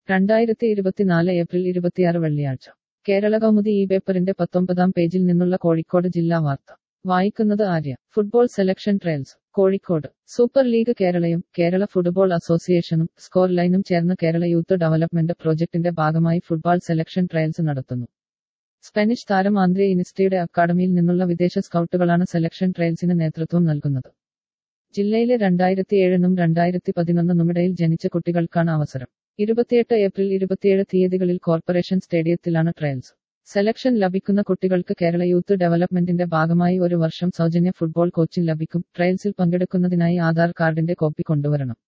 രണ്ടായിരത്തി ഇരുപത്തിനാല് ഏപ്രിൽ ഇരുപത്തിയാറ് വെള്ളിയാഴ്ച കേരള കൗമുദി ഈ പേപ്പറിന്റെ പത്തൊമ്പതാം പേജിൽ നിന്നുള്ള കോഴിക്കോട് ജില്ലാ വാർത്ത വായിക്കുന്നത് Arya football selection trials Kozhikode super league കേരളയും കേരള ഫുട്ബോൾ അസോസിയേഷനും സ്കോർ ലൈനും ചേർന്ന് കേരള യൂത്ത് ഡെവലപ്മെന്റ് പ്രോജക്ടിന്റെ ഭാഗമായി ഫുട്ബോൾ സെലക്ഷൻ ട്രയൽസ് നടത്തുന്നു സ്പാനിഷ് താരം ആന്ദ്രേ ഇനിസ്റ്റിയുടെ അക്കാദമിയിൽ നിന്നുള്ള വിദേശ സ്കൗട്ടുകളാണ് സെലക്ഷൻ ട്രയൽസിന് നേതൃത്വം നൽകുന്നത് ജില്ലയിലെ രണ്ടായിരത്തി ഏഴിനും രണ്ടായിരത്തി പതിനൊന്നിനുമിടയിൽ ജനിച്ച കുട്ടികൾക്കാണ് അവസരം ഇരുപത്തിയെട്ട് ഏപ്രിൽ ഇരുപത്തിയേഴ് തീയതികളിൽ കോർപ്പറേഷൻ സ്റ്റേഡിയത്തിലാണ് ട്രയൽസ് സെലക്ഷൻ ലഭിക്കുന്ന കുട്ടികൾക്ക് കേരള യൂത്ത് ഡെവലപ്മെന്റിന്റെ ഭാഗമായി ഒരു വർഷം സൗജന്യ ഫുട്ബോൾ കോച്ചിംഗ് ലഭിക്കും ട്രയൽസിൽ പങ്കെടുക്കുന്നതിനായി ആധാർ കാർഡിന്റെ കോപ്പി കൊണ്ടുവരണം